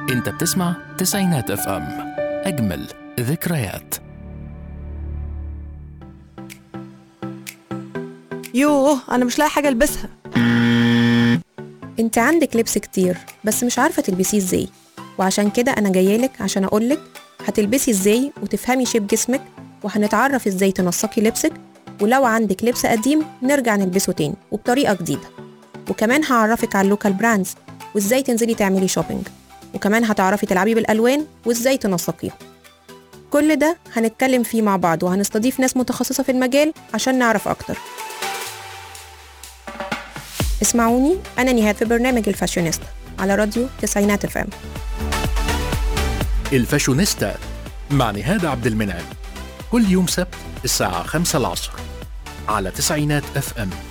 انت بتسمع تسعينات اف ام اجمل ذكريات يوه انا مش لاقي حاجه البسها انت عندك لبس كتير بس مش عارفة تلبسيه ازاي وعشان كده انا جايالك عشان اقولك هتلبسي ازاي وتفهمي شيب جسمك وهنتعرف ازاي تنسقي لبسك ولو عندك لبس قديم نرجع نلبسه تاني وبطريقة جديدة وكمان هعرفك على اللوكال براندز وازاي تنزلي تعملي شوبينج وكمان هتعرفي تلعبي بالالوان وازاي تنسقيها كل ده هنتكلم فيه مع بعض وهنستضيف ناس متخصصة في المجال عشان نعرف اكتر اسمعوني أنا نهاد في برنامج الفاشونيستا على راديو تسعينات اف ام الفاشونيستا مع نهاد عبد المنعم كل يوم سبت الساعة خمسة العصر على تسعينات اف ام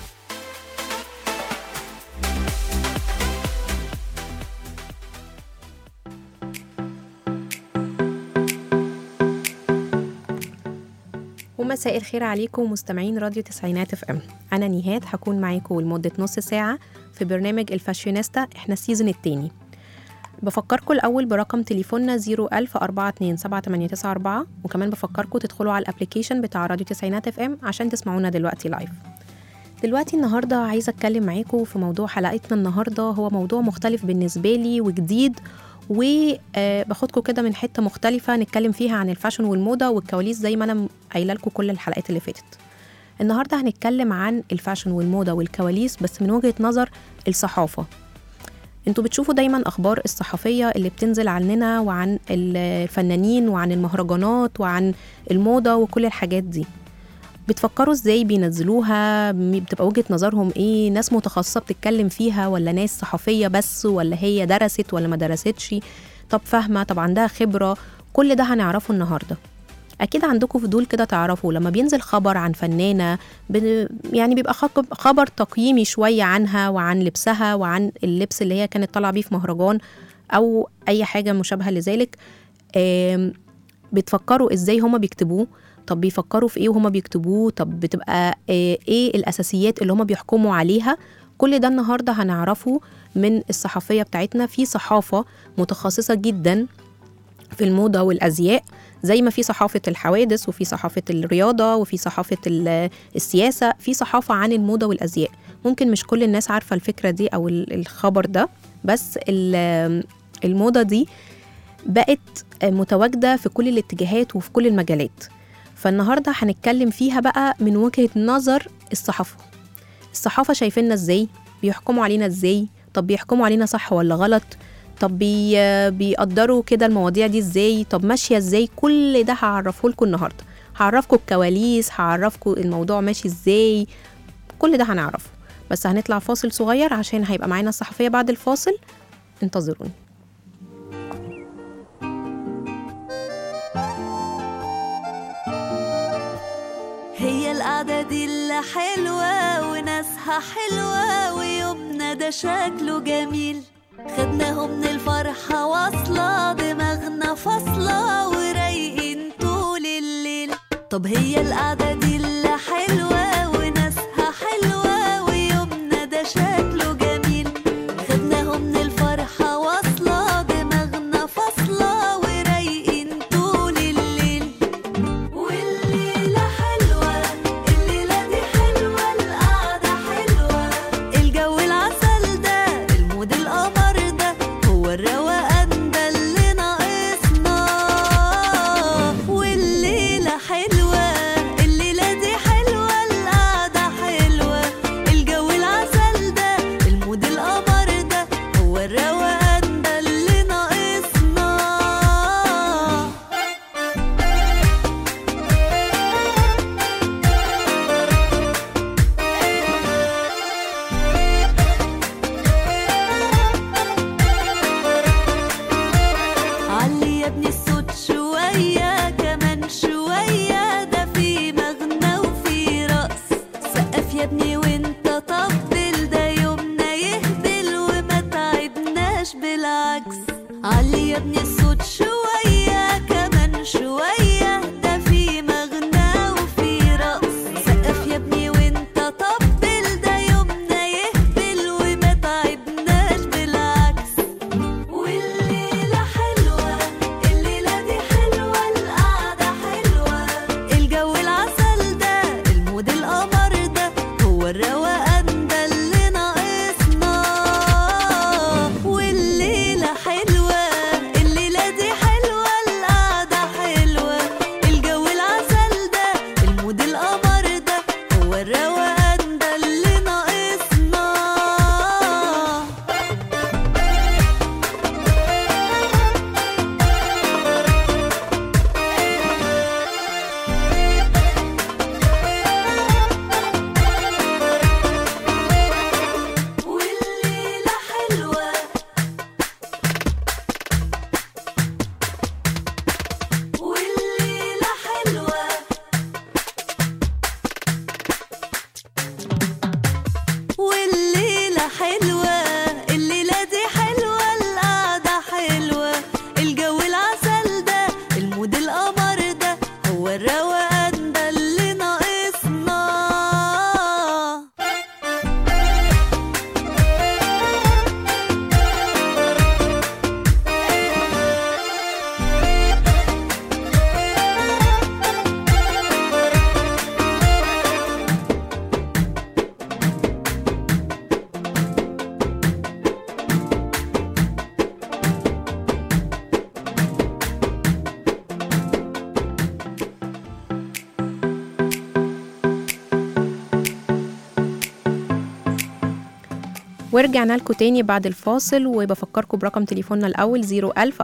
ومساء الخير عليكم مستمعين راديو تسعينات اف ام انا نهاد هكون معاكم لمده نص ساعه في برنامج الفاشيونيستا احنا السيزون التاني بفكركم الاول برقم تليفوننا 010427894 وكمان بفكركم تدخلوا على الابلكيشن بتاع راديو تسعينات اف ام عشان تسمعونا دلوقتي لايف دلوقتي النهارده عايزه اتكلم معاكم في موضوع حلقتنا النهارده هو موضوع مختلف بالنسبه لي وجديد وباخدكم كده من حته مختلفه نتكلم فيها عن الفاشن والموضه والكواليس زي ما انا قايله لكم كل الحلقات اللي فاتت النهارده هنتكلم عن الفاشن والموضه والكواليس بس من وجهه نظر الصحافه انتوا بتشوفوا دايما اخبار الصحفيه اللي بتنزل عننا وعن الفنانين وعن المهرجانات وعن الموضه وكل الحاجات دي بتفكروا ازاي بينزلوها بتبقى وجهه نظرهم ايه ناس متخصصه بتتكلم فيها ولا ناس صحفيه بس ولا هي درست ولا ما درستش طب فاهمه طب عندها خبره كل ده هنعرفه النهارده اكيد عندكم فضول كده تعرفوا لما بينزل خبر عن فنانه بن- يعني بيبقى خب- خبر تقييمي شويه عنها وعن لبسها وعن اللبس اللي هي كانت طالعه بيه في مهرجان او اي حاجه مشابهه لذلك آم، بتفكروا ازاي هما بيكتبوه طب بيفكروا في ايه وهما بيكتبوه طب بتبقى آه، ايه الاساسيات اللي هما بيحكموا عليها كل ده النهارده هنعرفه من الصحفيه بتاعتنا في صحافه متخصصه جدا في الموضه والازياء زي ما في صحافه الحوادث وفي صحافه الرياضه وفي صحافه ال- السياسه في صحافه عن الموضه والازياء ممكن مش كل الناس عارفه الفكره دي او ال- الخبر ده بس ال- الموضه دي بقت متواجده في كل الاتجاهات وفي كل المجالات فالنهارده هنتكلم فيها بقى من وجهه نظر الصحافه الصحافه شايفيننا ازاي بيحكموا علينا ازاي طب بيحكموا علينا صح ولا غلط طب بي بيقدروا كده المواضيع دي ازاي طب ماشيه ازاي كل ده هعرفه لكم النهارده هعرفكم الكواليس هعرفكم الموضوع ماشي ازاي كل ده هنعرفه بس هنطلع فاصل صغير عشان هيبقى معانا الصحفيه بعد الفاصل انتظروني هي القعدة دي اللي حلوة وناسها حلوة ويومنا ده شكله جميل خدناهم من الفرحة واصلة دماغنا فاصلة ورايقين طول الليل طب هي القعدة دي اللي حلوة وناسها حلوة ويومنا ده شكله جميل خدناهم من الفرحة واصلة دماغنا فاصلة ورايقين طول الليل والليلة حلوة الليلة دي حلوة القعدة حلوة الجو العسل ده المود القمر ده هو الروقان ده اللي ناقصنا والليلة حلوة الليلة دي حلوة الليلة دي حلوة القعدة حلوة الجو العسل ده المود القمر ده هو الروقان ده اللي ناقصنا ورجعنا لكم تاني بعد الفاصل وبفكركم برقم تليفوننا الأول 01000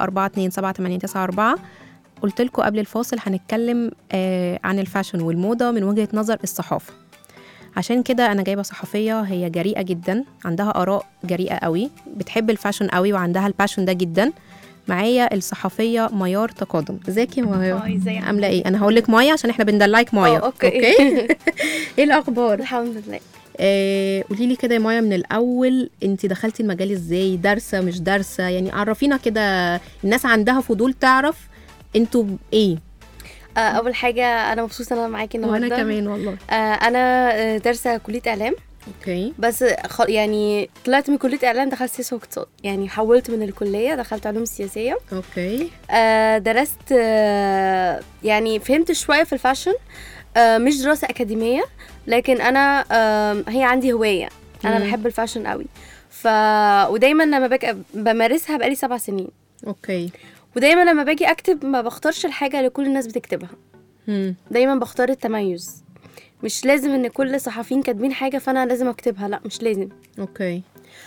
427 قلت لكم قبل الفاصل هنتكلم آه عن الفاشن والموضة من وجهة نظر الصحافة عشان كده أنا جايبة صحفية هي جريئة جدا عندها آراء جريئة قوي بتحب الفاشن قوي وعندها الباشن ده جدا معايا الصحفية ميار تقادم ازيك يا ميار هاي ازيك عاملة ايه أنا هقول لك مايا عشان احنا بندلعك مايا اه، اوكي. ايه الأخبار الحمد لله آه، قولي لي كده يا مايا من الاول انت دخلتي المجال ازاي دارسه مش دارسه يعني عرفينا كده الناس عندها فضول تعرف انتوا ايه آه، اول حاجه انا مبسوطه ان انا معاكي النهارده وانا كمان والله آه، انا آه، دارسه كليه اعلام اوكي بس خ... يعني طلعت من كليه اعلام دخلت سياسه واقتصاد يعني حولت من الكليه دخلت علوم سياسيه اوكي آه، درست آه، يعني فهمت شويه في الفاشن آه، مش دراسه اكاديميه لكن انا آه، هي عندي هوايه انا مم. بحب الفاشن قوي ف ودايما لما باجي بمارسها بقالي سبع سنين اوكي ودايما لما باجي اكتب ما بختارش الحاجه اللي كل الناس بتكتبها مم. دايما بختار التميز مش لازم ان كل صحفيين كاتبين حاجه فانا لازم اكتبها لا مش لازم اوكي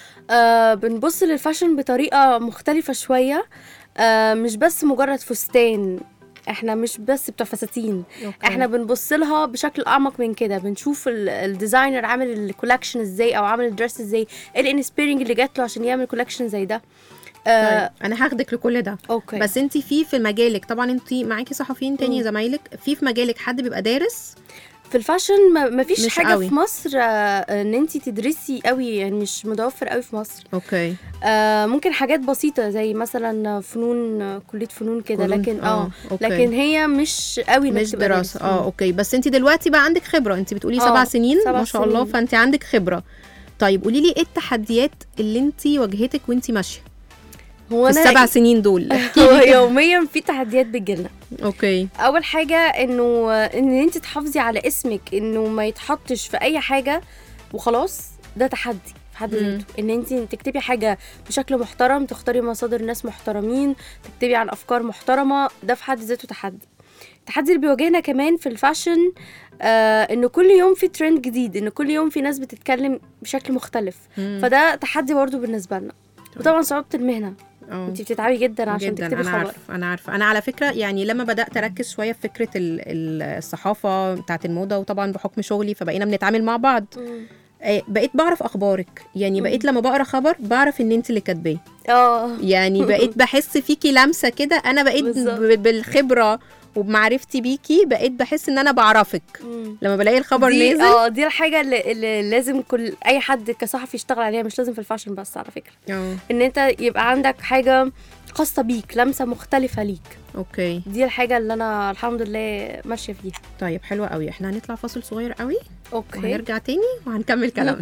آه بنبص للفاشن بطريقه مختلفه شويه آه مش بس مجرد فستان احنا مش بس بتوع فساتين أوكي. احنا بنبص لها بشكل اعمق من كده بنشوف ال- الديزاينر عامل الكولكشن ازاي او عامل الدرس ازاي ايه الانسبيرنج اللي جات له عشان يعمل كولكشن زي ده آه طيب انا هاخدك لكل ده اوكي بس انت في في مجالك طبعا انت معاكي صحفيين تاني مم. زمايلك في في مجالك حد بيبقى دارس في الفاشن ما ما فيش مش حاجه قوي. في مصر آه، ان انت تدرسي قوي يعني مش متوفر قوي في مصر اوكي آه ممكن حاجات بسيطه زي مثلا فنون آه، كليه فنون كده فنون، لكن آه، اه أوكي. لكن هي مش قوي إنك مش تبقى دراسه دارس. اه اوكي بس انت دلوقتي بقى عندك خبره انت بتقولي آه، سبع سنين سبع ما شاء الله سنين. فانت عندك خبره طيب قولي لي ايه التحديات اللي انت واجهتك وانت ماشيه هو في انا السبع سنين دول هو يوميا في تحديات بتجيلنا اوكي اول حاجه انه ان انت تحافظي على اسمك انه ما يتحطش في اي حاجه وخلاص ده تحدي في حد مم. ذاته ان انت تكتبي حاجه بشكل محترم تختاري مصادر ناس محترمين تكتبي عن افكار محترمه ده في حد ذاته تحدي التحدي اللي بيواجهنا كمان في الفاشن آه ان كل يوم في ترند جديد ان كل يوم في ناس بتتكلم بشكل مختلف مم. فده تحدي برضه بالنسبه لنا وطبعا صعوبه المهنه اه انت بتتعبي جدا عشان جدا تكتبي انا خبر عارفه انا عارفه انا على فكره يعني لما بدات اركز شويه في فكره ال- ال- الصحافه بتاعه الموضه وطبعا بحكم شغلي فبقينا بنتعامل مع بعض مم. آه، بقيت بعرف اخبارك يعني بقيت لما بقرا خبر بعرف ان انت اللي كاتباه اه يعني بقيت بحس فيكي لمسه كده انا بقيت بالظبط. ب- بالخبره وبمعرفتي بيكي بقيت بحس ان انا بعرفك مم. لما بلاقي الخبر دي نازل اه دي الحاجه اللي, اللي لازم كل اي حد كصحفي يشتغل عليها مش لازم في الفاشن بس على فكره اه ان انت يبقى عندك حاجه خاصه بيك لمسه مختلفه ليك اوكي دي الحاجه اللي انا الحمد لله ماشيه فيها طيب حلوه قوي احنا هنطلع فاصل صغير قوي اوكي وهنرجع تاني وهنكمل كلامنا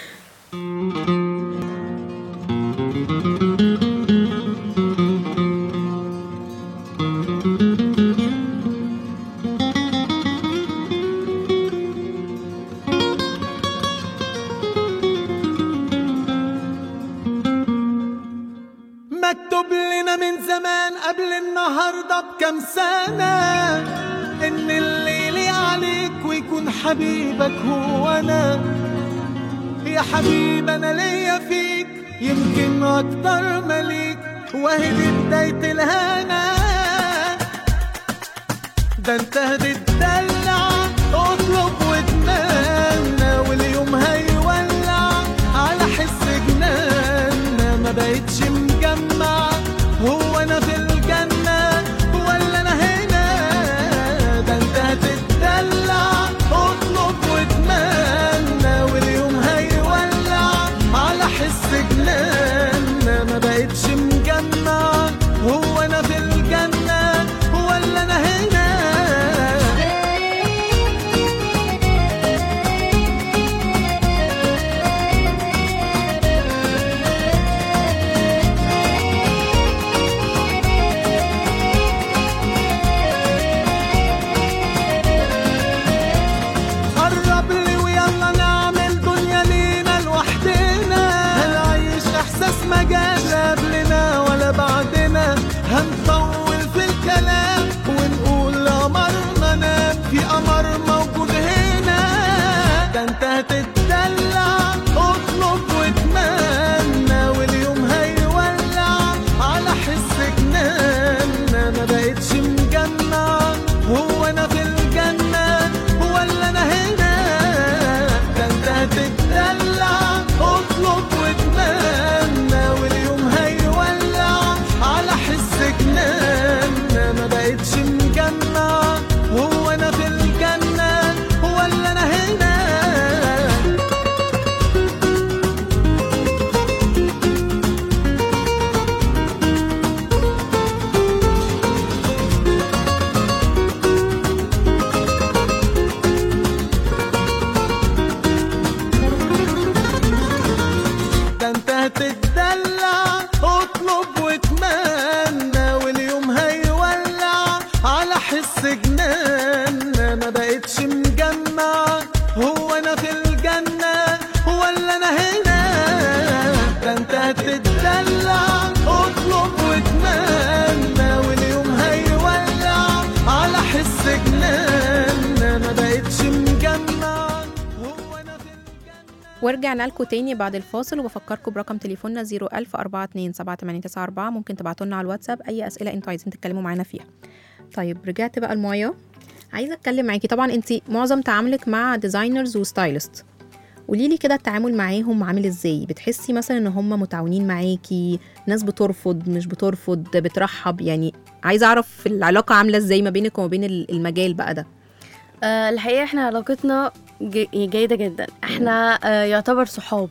مكتوب لنا من زمان قبل النهارده بكام سنة إن الليل عليك ويكون حبيبك هو أنا يا حبيب أنا ليا فيك يمكن أكتر مليك وأهي دي بداية الهنا ده انت هتتدلع اطلب واتمنى واليوم هيولع على حس جنان ما بقتش مجمع هو انا في الجنة ولا انا هنا ده انت هتتدلع اطلب واتمنى واليوم هيولع على حس جنان ما بقتش مجمع هو انا في الجنة ولا انا هنا قرب لي ويلا نعمل دنيا لينا لوحدنا هنعيش احساس ما جاش لا قبلنا ولا بعدنا هنطول في الكلام ونقول قمرنا نام في قمر موجود هنا ده انت هتتدلع اطلب واتمنى واليوم هيولع على حس جنان ما بقتش مجمع هو انا في الجنة ولا انا هنا ده انت هتتدلع اطلب واتمنى واليوم هيولع على حس جنان ما بقتش مجمع هو انا في الجنة ولا انا هنا ده انت هتتدلع اطلب واتمنى واليوم هيولع على حس جنان ما بقتش مجمع هو انا في الجنة ولا انا هنا ده انت هتتدلع اطلب واتمنى واليوم هيولع على حس جنان ما بقتش مجمع هو انا في الجنة ورجعنا لكم تاني بعد الفاصل وبفكركم برقم تليفوننا 010427894 ممكن تبعتوا لنا على الواتساب اي اسئله انتوا عايزين تتكلموا معانا فيها طيب رجعت بقى المايه عايزه اتكلم معاكي طبعا انت معظم تعاملك مع ديزاينرز وستايلست قولي لي كده التعامل معاهم عامل ازاي بتحسي مثلا ان هم متعاونين معاكي ناس بترفض مش بترفض بترحب يعني عايزه اعرف العلاقه عامله ازاي ما بينك وما بين المجال بقى ده آه الحقيقه احنا علاقتنا جي- جيده جدا احنا آه يعتبر صحاب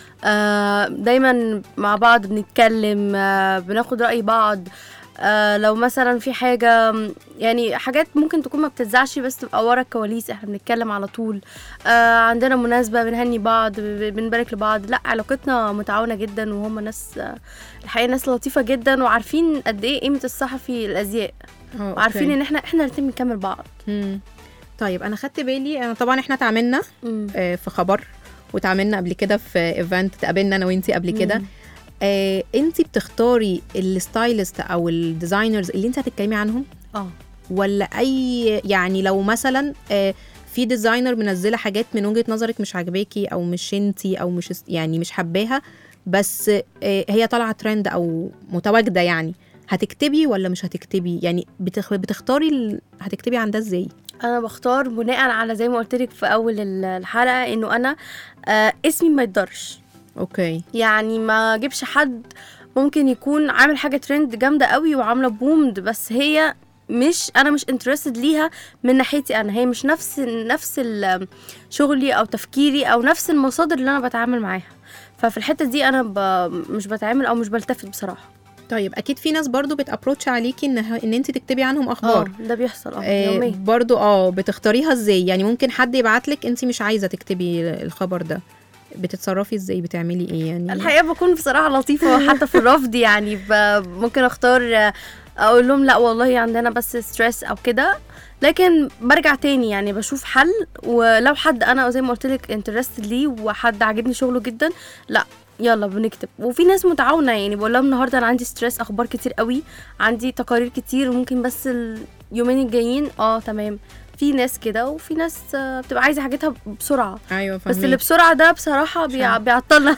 آه دايما مع بعض بنتكلم آه بناخد راي بعض آه لو مثلا في حاجة يعني حاجات ممكن تكون ما بتتذاعش بس تبقى ورا الكواليس احنا بنتكلم على طول آه عندنا مناسبة بنهني بعض ب- بنبارك لبعض لا علاقتنا متعاونة جدا وهم ناس آه الحقيقة ناس لطيفة جدا وعارفين قد ايه قيمة الصحفي الأزياء وعارفين ان احنا احنا الاتنين بنكمل بعض مم. طيب انا خدت بالي انا طبعا احنا اتعاملنا آه، في خبر وتعاملنا قبل كده في ايفنت تقابلنا انا وانتي قبل كده مم. آه، انتي بتختاري الستايلست او الديزاينرز اللي انت هتتكلمي عنهم اه ولا اي يعني لو مثلا آه، في ديزاينر منزله حاجات من وجهه نظرك مش عاجباكي او مش انتي او مش يعني مش حباها بس آه، هي طالعه ترند او متواجده يعني هتكتبي ولا مش هتكتبي يعني بتخ... بتختاري ال... هتكتبي عن ده ازاي انا بختار بناء على زي ما قلت لك في اول ال- الحلقه انه انا آه اسمي ما يتضرش اوكي يعني ما اجيبش حد ممكن يكون عامل حاجه ترند جامده قوي وعامله بومد بس هي مش انا مش انترستد ليها من ناحيتي انا هي مش نفس نفس ال- شغلي او تفكيري او نفس المصادر اللي انا بتعامل معاها ففي الحته دي انا ب... مش بتعامل او مش بلتفت بصراحه طيب اكيد في ناس برضو بتابروتش عليكي ان ان انت تكتبي عنهم اخبار اه ده بيحصل اه آه يوميا برضو اه بتختاريها ازاي يعني ممكن حد يبعتلك انت مش عايزه تكتبي الخبر ده بتتصرفي ازاي بتعملي ايه يعني الحقيقه بكون بصراحه لطيفه حتى في الرفض يعني ب- ممكن اختار آه، اقول لهم لا والله عندنا بس ستريس او كده لكن برجع تاني يعني بشوف حل ولو حد انا زي ما قلت لك انترست ليه وحد عاجبني شغله جدا لا يلا بنكتب وفي ناس متعاونه يعني بقول لهم النهارده انا عندي ستريس اخبار كتير قوي عندي تقارير كتير وممكن بس اليومين الجايين اه تمام في ناس كده وفي ناس آه، بتبقى عايزه حاجتها بسرعه ايوه بس اللي فاهمه بسرعه ده بصراحه بيع... فاهمة. بيعطلنا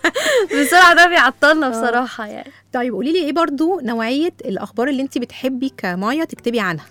بسرعه ده بيعطلنا بصراحه يعني طيب قولي لي ايه برضو نوعيه الاخبار اللي انت بتحبي كمايا تكتبي عنها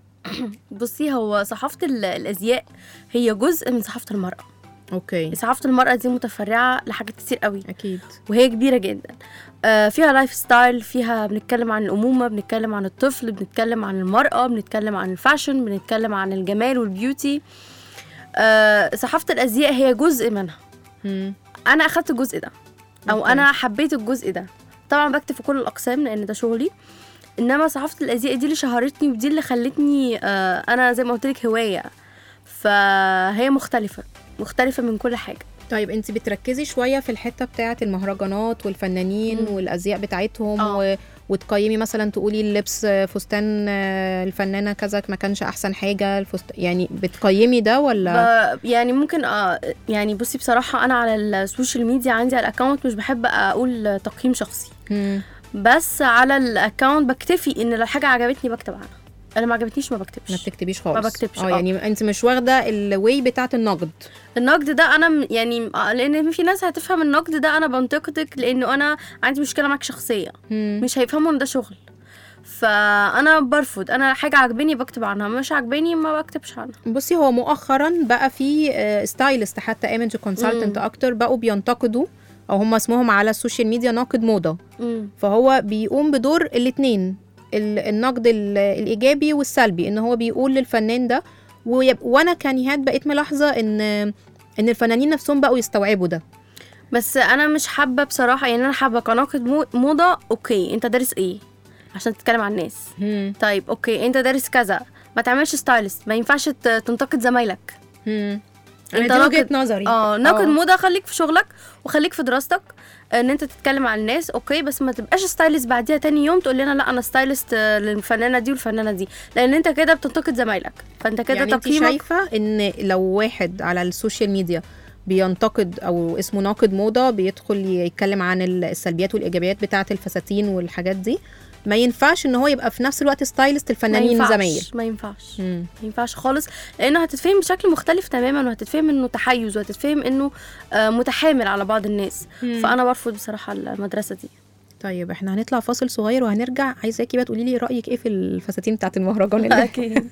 بصي هو صحافه ال- الازياء هي جزء من صحافه المراه اوكي صحافه المراه دي متفرعه لحاجات كتير قوي اكيد وهي كبيره جدا آه، فيها لايف ستايل فيها بنتكلم عن الامومه بنتكلم عن الطفل بنتكلم عن المراه بنتكلم عن الفاشن بنتكلم عن الجمال والبيوتي آه، صحافه الازياء هي جزء منها مم. انا اخدت الجزء ده او أوكي. انا حبيت الجزء ده طبعا بكتب في كل الاقسام لان ده شغلي انما صحافه الازياء دي اللي شهرتني ودي اللي خلتني آه، انا زي ما قلت لك هوايه فهي مختلفه مختلفه من كل حاجه طيب انت بتركزي شويه في الحته بتاعه المهرجانات والفنانين مم. والازياء بتاعتهم آه. و... وتقيمي مثلا تقولي اللبس آه، فستان آه، الفنانه كذا ما كانش احسن حاجه الفست... يعني بتقيمي ده ولا ب- يعني ممكن آه يعني بصي بصراحه انا على السوشيال ميديا عندي على الاكونت مش بحب اقول تقييم شخصي مم. بس على الاكونت بكتفي ان لو حاجه عجبتني بكتب عنها انا ما عجبتنيش ما بكتبش ما بتكتبيش خالص ما بكتبش، اه آه. يعني انت مش واخده الواي بتاعه النقد النقد ده انا م- يعني آه، لان في ناس هتفهم النقد ده انا بنتقدك لانه انا عندي مشكله معاك شخصيه مم. مش هيفهموا ان ده شغل فانا برفض انا حاجه عجباني بكتب عنها مش عجباني ما بكتبش عنها بصي هو مؤخرا بقى في ستايلست حتى ايمج كونسلتنت مم. اكتر بقوا بينتقدوا او هم اسمهم على السوشيال ميديا ناقد موضه مم. فهو بيقوم بدور الاتنين ال- النقد ال- الايجابي والسلبي ان هو بيقول للفنان ده ويب... وانا كنهاد بقيت ملاحظه ان ان الفنانين نفسهم بقوا يستوعبوا ده بس انا مش حابه بصراحه يعني انا حابه كناقد مو- موضه اوكي انت دارس ايه عشان تتكلم عن الناس طيب اوكي انت دارس كذا ما تعملش ستايلست ما ينفعش ت- تنتقد زمايلك انا انت دي وجهه ناقد- نظري اه ناقد موضه خليك في شغلك وخليك في دراستك ان انت تتكلم عن الناس اوكي بس ما تبقاش ستايلست بعديها تاني يوم تقول لنا لا انا ستايلست آه، للفنانه دي والفنانه دي لان انت كده بتنتقد زمايلك فانت كده يعني انت تقييمك شايفه ان لو واحد على السوشيال ميديا بينتقد او اسمه ناقد موضه بيدخل يتكلم عن السلبيات والايجابيات بتاعه الفساتين والحاجات دي ما ينفعش ان هو يبقى في نفس الوقت ستايلست ما الفنانين ينفعش زمايل ما ينفعش مم. ما ينفعش خالص لانه هتتفهم بشكل مختلف تماما وهتتفهم انه تحيز وهتتفهم انه آه، متحامل على بعض الناس فانا برفض بصراحه المدرسه دي طيب احنا هنطلع فاصل صغير وهنرجع عايزاكي بقى تقولي لي رايك ايه في الفساتين بتاعه المهرجان اللي اكيد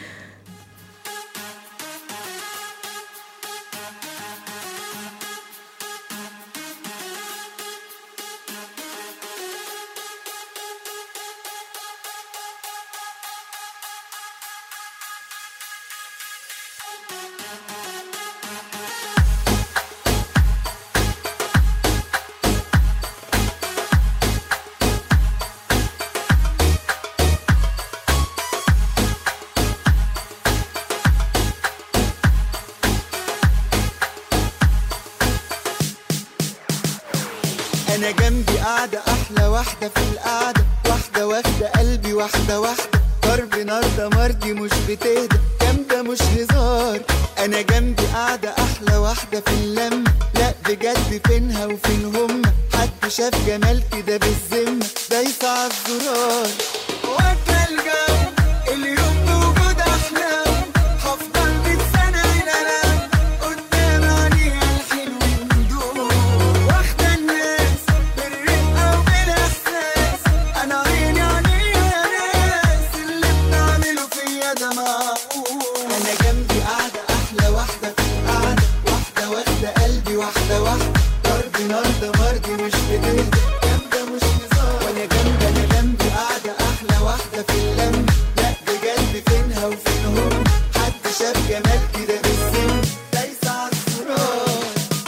انا جنبي قاعدة احلى واحدة في القعدة واحدة واخدة قلبي واحدة واحدة ضرب نار ده مرضي مش بتهدى جامدة مش هزار انا جنبي قاعدة احلى واحدة في اللم لا بجد فينها وفين هما حد شاف جمال كده بالذمة دايسة عالزرار واكلة الجو اليوم بوجود احلام هفضل مية سنة انام قدام عينيها الحلوين دول واخدة الناس بالرقة وبالاحساس انا عيني عليها ناس اللي بتعمله فيا ده معقول انا جنبي قاعدة احلى واحدة في القعدة واحدة واخدة قلبي واحدة واحدة ضرب نار ده مرضي مش بتهدى جامدة مش هزار وانا جنبي انا جنبي قاعدة احلى واحدة في اللم لا بجد فينها وفين هم حد شاف جمال كده بالسن دايسة عالزرار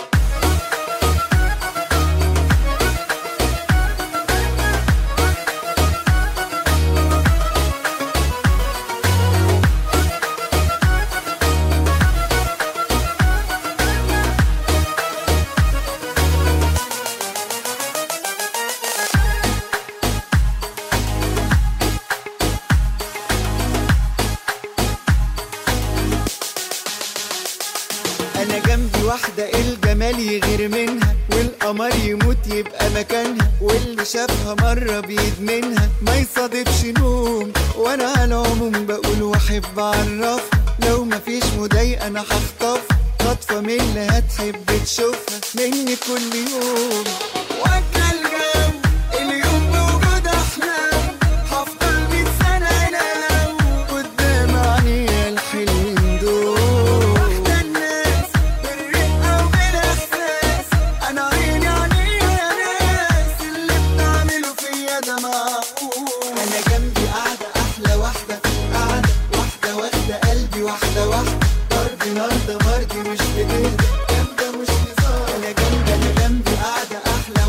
انا جنبي واحدة الجمال يغير منها والقمر يموت يبقى مكانها واللي شافها مرة بيدمنها ما يصادفش نوم وانا على العموم بقول واحب اعرفها لو مفيش مضايقة انا هخطف خطفة من اللي هتحب تشوفها مني كل يوم واكلة الجو اليوم بوجود احلام هفضل مية سنة انام قدام عينيها الحلوين دول واحدة الناس بالرقة وبالاحساس انا عيني عليها ناس اللي بتعمله فيا ده معقول انا جنبي قاعدة احلى واحدة في القعدة واحدة واخدة قلبي واحدة واحدة ضرب نار ده مرضي مش بتهدى جامدة مش هزار انا جنبي انا جنبي قاعدة احلى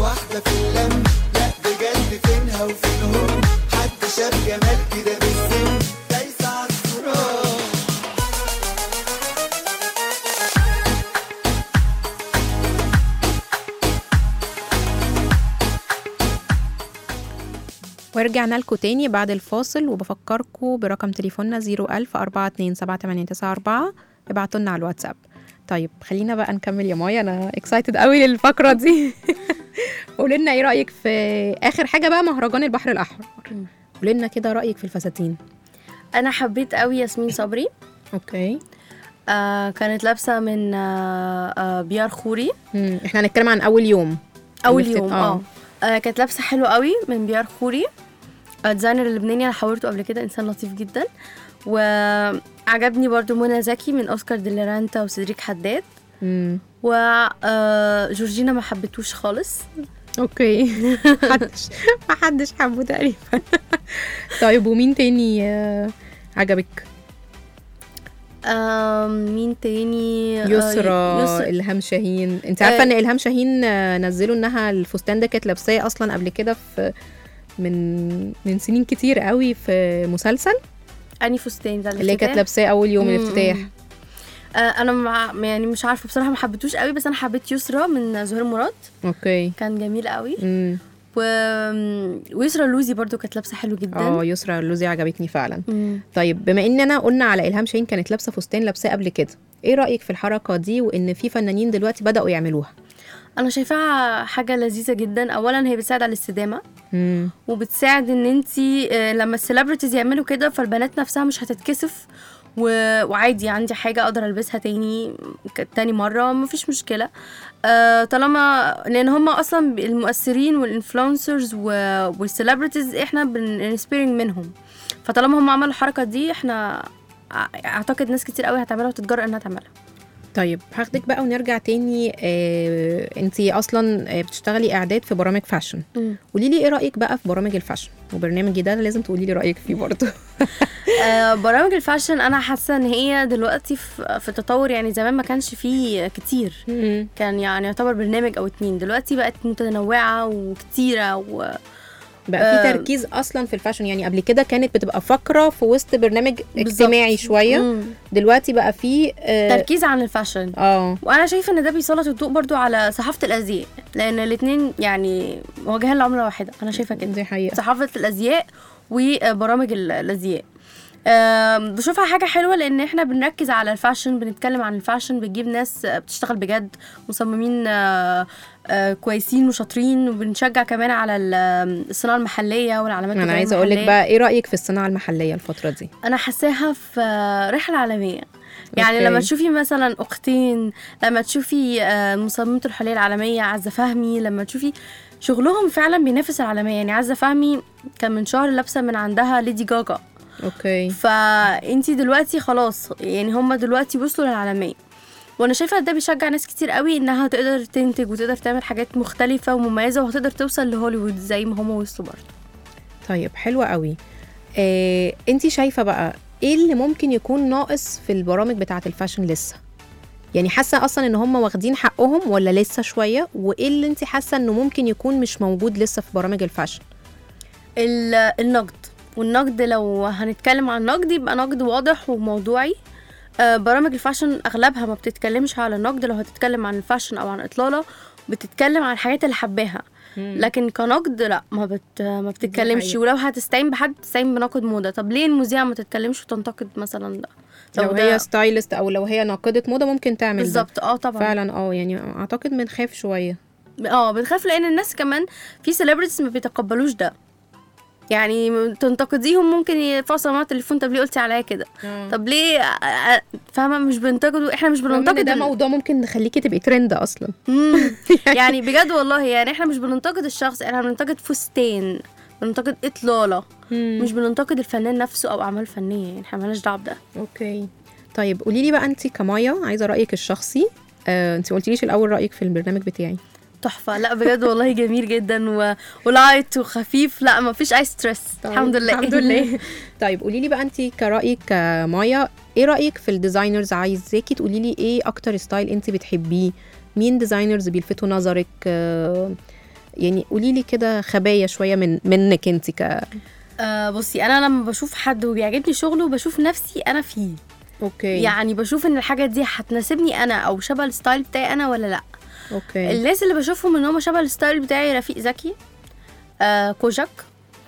ورجعنا لكم تاني بعد الفاصل وبفكركم برقم تليفوننا 01000 427 ابعتوا لنا على الواتساب طيب خلينا بقى نكمل يا مايا انا اكسايتد قوي للفقره دي قولي لنا ايه رايك في اخر حاجه بقى مهرجان البحر الاحمر قولي لنا كده رايك في الفساتين انا حبيت قوي ياسمين صبري اوكي آه كانت لابسه من آه آه بيار خوري مم. احنا هنتكلم عن اول يوم اول اللي يوم بتت- اه آه، كانت لابسه حلو قوي من بيار خوري آه، ديزاينر اللبناني انا حاورته قبل كده انسان لطيف جدا وعجبني برضو منى زكي من اوسكار ديليرانتا وسيدريك حداد مم. وجورجينا ما حبيتوش خالص اوكي محدش محدش حبه تقريبا طيب ومين تاني آه، عجبك آم، مين تاني آه، يسرا يسرا الهام شاهين انت عارفه آه. ان الهام شاهين آه، نزلوا انها الفستان ده كانت لابساه اصلا قبل كده في من من سنين كتير قوي في مسلسل اني فستان ده اللي كانت الافتتاح؟ لابساه اول يوم مم، الافتتاح مم. آه، انا مع يعني مش عارفه بصراحه ما حبيتوش قوي بس انا حبيت يسرا من زهير مراد اوكي كان جميل قوي امم و... ويسرا لوزي برضو كانت لابسه حلو جدا اه يسرا اللوزي عجبتني فعلا مم. طيب بما اننا قلنا على الهام شاهين كانت لابسه فستان لابساه قبل كده ايه رايك في الحركه دي وان في فنانين دلوقتي بداوا يعملوها انا شايفاها حاجه لذيذه جدا اولا هي بتساعد على الاستدامه امم وبتساعد ان انت لما السليبرتيز يعملوا كده فالبنات نفسها مش هتتكسف و... وعادي عندي حاجه اقدر البسها تاني ك- تاني مره مفيش مشكله آه طالما لان هم اصلا المؤثرين والانفلونسرز والسليبرتيز احنا بنسبيرنج منهم فطالما هم عملوا الحركه دي احنا أع- اعتقد ناس كتير قوي هتعملها وتتجرأ انها تعملها طيب هاخدك بقى ونرجع تاني آه، انتي اصلا آه، بتشتغلي اعداد في برامج فاشن قولي لي ايه رايك بقى في برامج الفاشن وبرنامجي ده لازم تقولي لي رايك فيه برضه آه، برامج الفاشن انا حاسه ان هي دلوقتي في في تطور يعني زمان ما كانش فيه كتير كان يعني يعتبر برنامج او اتنين دلوقتي بقت متنوعه وكتيره و... بقى آه. في تركيز اصلا في الفاشن يعني قبل كده كانت بتبقى فقره في وسط برنامج اجتماعي شويه مم. دلوقتي بقى في اه تركيز عن الفاشن آه، وانا شايفه ان ده بيسلط الضوء برضو على صحافه الازياء لان الاتنين يعني وجهان لعمله واحده انا شايفه كده دي حقيقه صحافه الازياء وبرامج ال- الازياء آم، بشوفها حاجة حلوة لأن احنا بنركز على الفاشن بنتكلم عن الفاشن بنجيب ناس آه، بتشتغل بجد مصممين آه، آه، كويسين وشاطرين وبنشجع كمان على ال- آم، الصناعة المحلية والعلامات انا التجارية عايزه اقول لك المحلية. بقى ايه رايك في الصناعه المحليه الفتره دي انا حاساها في رحله عالميه يعني أوكي. لما تشوفي مثلا اختين لما تشوفي آه، مصممه الحليه العالميه عزه فهمي لما تشوفي شغلهم فعلا بينافس العالميه يعني عزه فهمي كان من شهر لابسه من عندها ليدي جاجا اوكي فانتي دلوقتي خلاص يعني هم دلوقتي وصلوا للعالميه وانا شايفه ده بيشجع ناس كتير قوي انها تقدر تنتج وتقدر تعمل حاجات مختلفه ومميزه وهتقدر توصل لهوليوود زي ما هم وصلوا برضه طيب حلوة قوي آه، انتي شايفة بقى ايه اللي ممكن يكون ناقص في البرامج بتاعة الفاشن لسه يعني حاسة اصلا ان هم واخدين حقهم ولا لسه شوية وايه اللي انتي حاسة انه ممكن يكون مش موجود لسه في برامج الفاشن ال- النقد والنقد لو هنتكلم عن النقد يبقى نقد واضح وموضوعي آه، برامج الفاشن اغلبها ما بتتكلمش على النقد لو هتتكلم عن الفاشن او عن اطلاله بتتكلم عن الحاجات اللي حباها لكن كنقد لا ما بت ما بتتكلمش حقيقة. ولو هتستعين بحد تستعين بناقد موضه طب ليه المذيعه ما تتكلمش وتنتقد مثلا ده لو ده- هي ستايلست او لو هي ناقدة موضة ممكن تعمل ده. بالظبط اه طبعا فعلا اه يعني اعتقد بنخاف شوية اه بنخاف لان الناس كمان في سيلبرتيز ما بيتقبلوش ده يعني تنتقديهم ممكن يفصل معاها التليفون طب ليه قلتي عليا كده طب ليه آه، آه، فاهمه مش بنتقدوا احنا مش رغم إن بننتقد ده ال- موضوع ممكن نخليكي تبقي ترند اصلا مم. يعني بجد والله يعني احنا مش بننتقد الشخص احنا بننتقد فستان بننتقد اطلاله مش بننتقد الفنان نفسه او اعمال فنيه يعني احنا مالناش دعوه بده اوكي طيب قولي لي بقى انت كمايا عايزه رايك الشخصي آه، انت ما قلتيليش الاول رايك في البرنامج بتاعي تحفه لا بجد والله جميل جدا و... ولايت وخفيف لا ما فيش اي ستريس الحمد لله الحمد لله طيب قولي لي بقى انت كرايك كمايا ايه رايك في الديزاينرز عايزاكي تقولي لي ايه اكتر ستايل انت بتحبيه مين ديزاينرز بيلفتوا نظرك آه، يعني قولي لي كده خبايا شويه من منك انت ك آه بصي انا لما بشوف حد وبيعجبني شغله بشوف نفسي انا فيه اوكي يعني بشوف ان الحاجه دي هتناسبني انا او شبه الستايل بتاعي انا ولا لا اوكي الناس اللي بشوفهم ان هم شبه الستايل بتاعي رفيق زكي آه كوجاك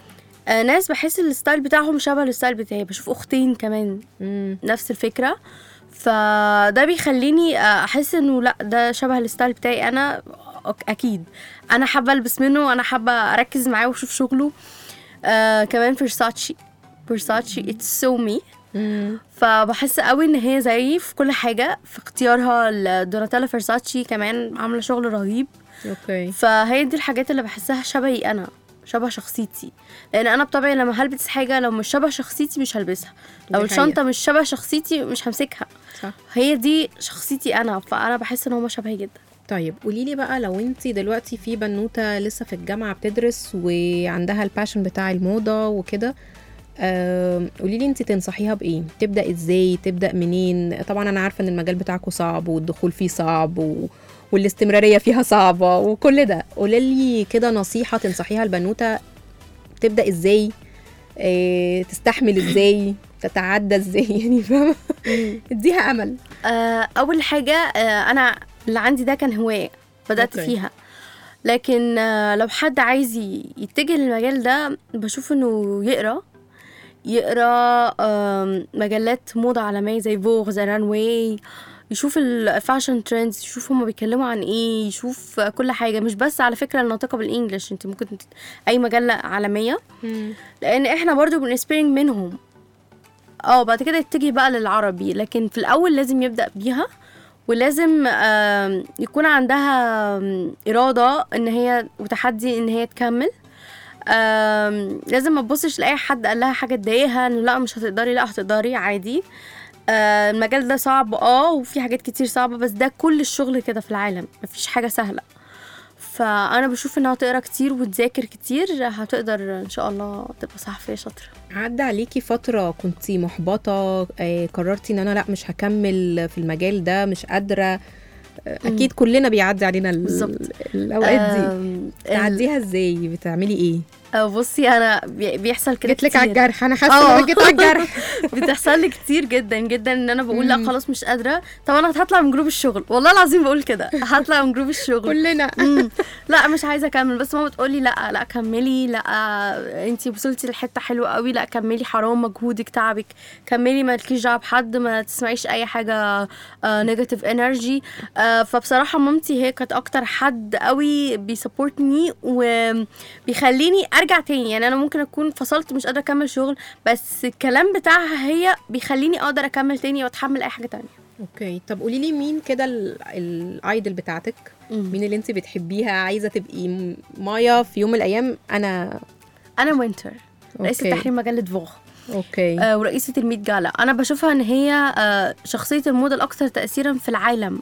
آه ناس بحس الستايل بتاعهم شبه الستايل بتاعي بشوف اختين كمان مم. نفس الفكره فده بيخليني آه، احس انه لا ده شبه الستايل بتاعي انا أك- اكيد انا حابه البس منه انا حابه اركز معاه واشوف شغله آه كمان فيرساتشي فيرساتشي اتس سو مي مم. فبحس قوي ان هي زيي في كل حاجه في اختيارها لدوناتيلا فيرساتشي كمان عامله شغل رهيب اوكي فهي دي الحاجات اللي بحسها شبهي انا شبه شخصيتي لان انا بطبعي لما هلبس حاجه لو مش شبه شخصيتي مش هلبسها لو دي حقيقة. الشنطه مش شبه شخصيتي مش همسكها صح هي دي شخصيتي انا فانا بحس ان هما شبهي جدا طيب قولي لي بقى لو انت دلوقتي في بنوته لسه في الجامعه بتدرس وعندها الباشن بتاع الموضه وكده آم، قولي لي انت تنصحيها بايه تبدا ازاي تبدا منين طبعا انا عارفه ان المجال بتاعكم صعب والدخول فيه صعب و... والاستمراريه فيها صعبه وكل ده قولي لي كده نصيحه تنصحيها البنوته تبدا ازاي اه تستحمل ازاي تتعدى ازاي يعني فاهمه اديها امل آه، اول حاجه آه، انا اللي عندي ده كان هوايه بدات أوكي. فيها لكن آه، لو حد عايز ي- يتجه للمجال ده بشوف انه يقرا يقرا آم، مجلات موضه عالميه زي فوغ زي رانواي يشوف الفاشن ترندز يشوف هما بيتكلموا عن ايه يشوف آه، كل حاجه مش بس على فكره الناطقه بالانجلش انت ممكن تت- اي مجله عالميه لان احنا برضو بنسبيرنج منهم اه بعد كده يتجه بقى للعربي لكن في الاول لازم يبدا بيها ولازم آم، يكون عندها آم، اراده ان هي وتحدي ان هي تكمل آم، لازم ما تبصش لاي حد قال لها حاجه تضايقها انه لا مش هتقدري لا هتقدري عادي آه، المجال ده صعب اه وفي حاجات كتير صعبه بس ده كل الشغل كده في العالم مفيش حاجه سهله فانا بشوف انها تقرا كتير وتذاكر كتير هتقدر ان شاء الله تبقى صحفيه شاطره عدى عليكي فترة كنتي محبطة آه، قررتي ان انا لا مش هكمل في المجال ده مش قادرة آه، اكيد كلنا بيعدي علينا ال- بالظبط. الاوقات دي آم، ال- تعديها ازاي بتعملي ايه آه، بصي انا بي- بيحصل كده جيت لك على كتير. الجرح انا حاسه آه. ان أنا جيت على الجرح بتحصل لي كتير جدا جدا ان انا بقول لا مم. خلاص مش قادره طب انا هطلع من جروب الشغل والله العظيم بقول كده هطلع من جروب الشغل كلنا مم. لا مش عايزه اكمل بس ماما بتقولي لا لا كملي لا انتي وصلتي لحته حلوه قوي لا كملي حرام مجهودك تعبك كملي مالكيش دعوه بحد ما تسمعيش اي حاجه نيجاتيف انرجي فبصراحه مامتي هي كانت اكتر حد قوي بيسبورتني وبيخليني ارجع تاني يعني انا ممكن اكون فصلت مش قادره اكمل شغل بس الكلام بتاعها هي بيخليني اقدر اكمل تاني واتحمل اي حاجه تانية اوكي طب قولي لي مين كده ال- الايدل بتاعتك مم. مين اللي انت بتحبيها عايزه تبقي م- مايا في يوم من الايام انا انا وينتر رئيسة أوكي. تحرير مجله فوغ اوكي آه، ورئيسة الميت جالا أنا بشوفها إن هي آه، شخصية الموضة الأكثر تأثيرا في العالم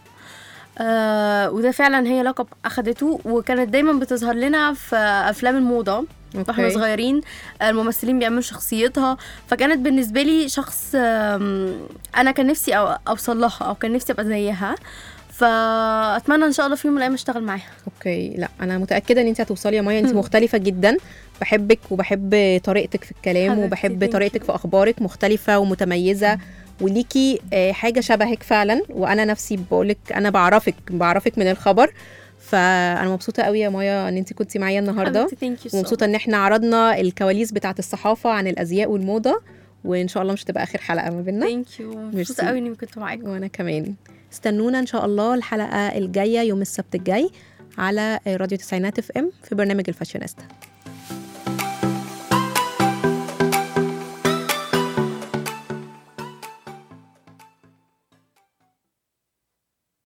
آه وده فعلا هي لقب أخدته وكانت دايما بتظهر لنا في أفلام الموضة واحنا أوكي. صغيرين آه، الممثلين بيعملوا شخصيتها فكانت بالنسبة لي شخص آم، أنا كان نفسي أو- أوصل لها أو كان نفسي أبقى زيها فأتمنى إن شاء الله في يوم من الأيام أشتغل معاها اوكي لا انا متاكده ان انت هتوصلي يا مايا انت مختلفه جدا بحبك وبحب طريقتك في الكلام حبيبتي، وبحب thank طريقتك you. في اخبارك مختلفه ومتميزه وليكي آه، حاجه شبهك فعلا وانا نفسي بقولك انا بعرفك بعرفك من الخبر فانا مبسوطه قوي يا مايا ان انت كنتي معايا النهارده حبيبتي، thank you so ومبسوطه ان احنا عرضنا الكواليس بتاعه الصحافه عن الازياء والموضه وان شاء الله مش هتبقى اخر حلقه ما بيننا ثانك يو ميرسي. مبسوطة قوي إني كنت معاكم وانا كمان استنونا ان شاء الله الحلقه الجايه يوم السبت الجاي على راديو تسعينات اف ام في برنامج الفاشيونيستا